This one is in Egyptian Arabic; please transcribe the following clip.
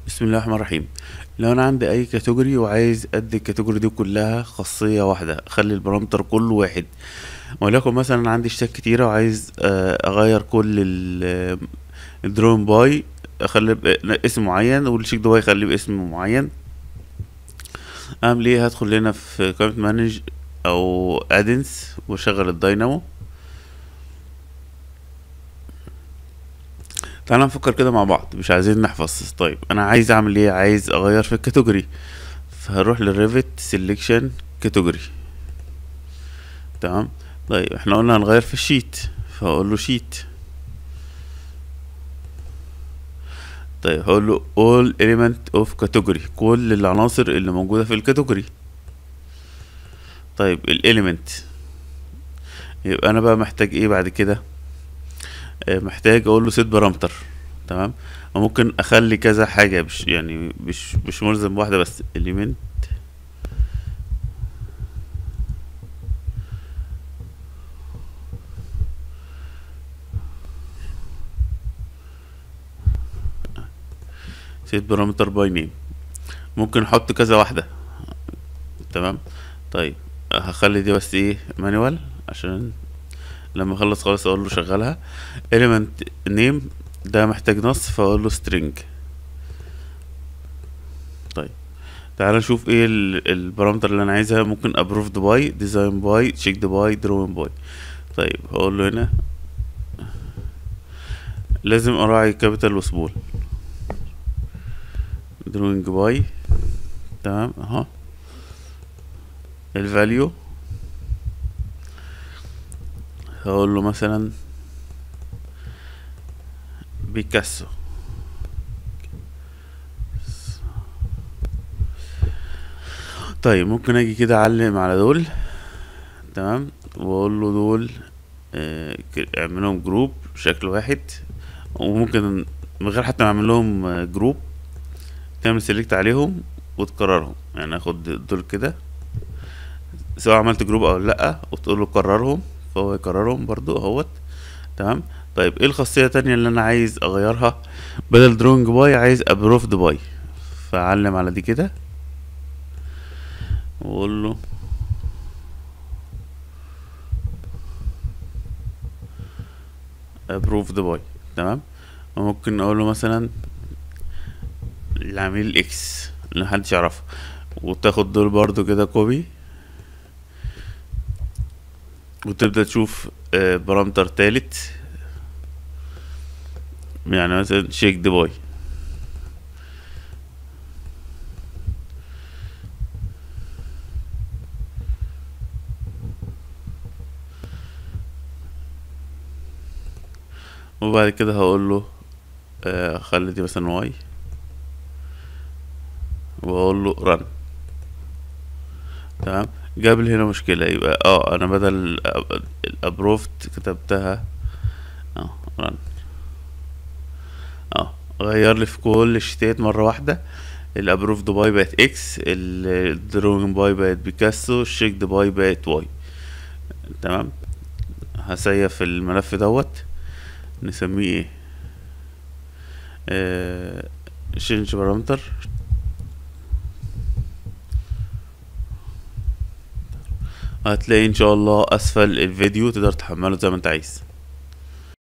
بسم الله الرحمن الرحيم لو انا عندي اي كاتيجوري وعايز ادي الكاتيجوري دي كلها خاصية واحدة اخلي البارامتر كله واحد وليكن مثلا عندي اشتات كتيرة وعايز آه، اغير كل الدرون باي اخلي ب- اسم معين والشيك باي اخليه باسم معين اعمل ايه هدخل هنا في قائمة مانج او ادنس واشغل الداينامو تعالى نفكر كده مع بعض مش عايزين نحفظ طيب انا عايز اعمل ايه عايز اغير في الكاتيجوري فهروح للريفت سيلكشن كاتيجوري تمام طيب احنا قلنا هنغير في الشيت فهقول له شيت طيب هقول له all element of category كل العناصر اللي موجودة في الكاتيجوري طيب الاليمنت يبقى انا بقى محتاج ايه بعد كده آه، محتاج اقول له سيت بارامتر تمام وممكن اخلي كذا حاجه مش يعني مش مش ملزم بواحده بس element سيت بارامتر باي نيم ممكن احط كذا واحده تمام طيب هخلي دي بس ايه مانوال عشان لما اخلص خالص اقول له شغلها element name ده محتاج نص فاقول له string طيب تعال نشوف ايه ال- البارامتر اللي انا عايزها ممكن approved by design by checked by drawn by طيب هقول له هنا لازم اراعي كابيتال وسمول drawing by تمام اهو الفاليو هقول له مثلا بيكاسو طيب ممكن اجي كده اعلم على دول تمام واقول له دول آه، ك- اعملهم جروب شكل واحد وممكن من غير حتى ما اعمل لهم آه، جروب تعمل سيلكت عليهم وتكررهم يعني اخد دول كده سواء عملت جروب او لا وتقول له كررهم فهو يكررهم برضو اهوت تمام طيب ايه الخاصية التانية اللي انا عايز اغيرها بدل درونج باي عايز ابروفد باي فاعلم على دي كده واقول له ابروفد باي تمام وممكن اقول له مثلا العميل اكس اللي محدش يعرفه وتاخد دول برضو كده كوبي وتبدأ تشوف آه، بارامتر تالت يعني مثلا شيك دي باي وبعد كده هقول له آه، خلي دي مثلا واي واقول له رن تمام جاب لي هنا مشكلة يبقى اه انا بدل الابروفد كتبتها اه رن اه غير لي في كل الشتات مرة واحدة الابروفد باي بقت اكس الدروينج باي بقت بيكاسو الشيك باي بقت واي تمام هسيف الملف دوت نسميه ايه آه change بارامتر هتلاقي ان شاء الله اسفل الفيديو تقدر تحمله زي ما انت عايز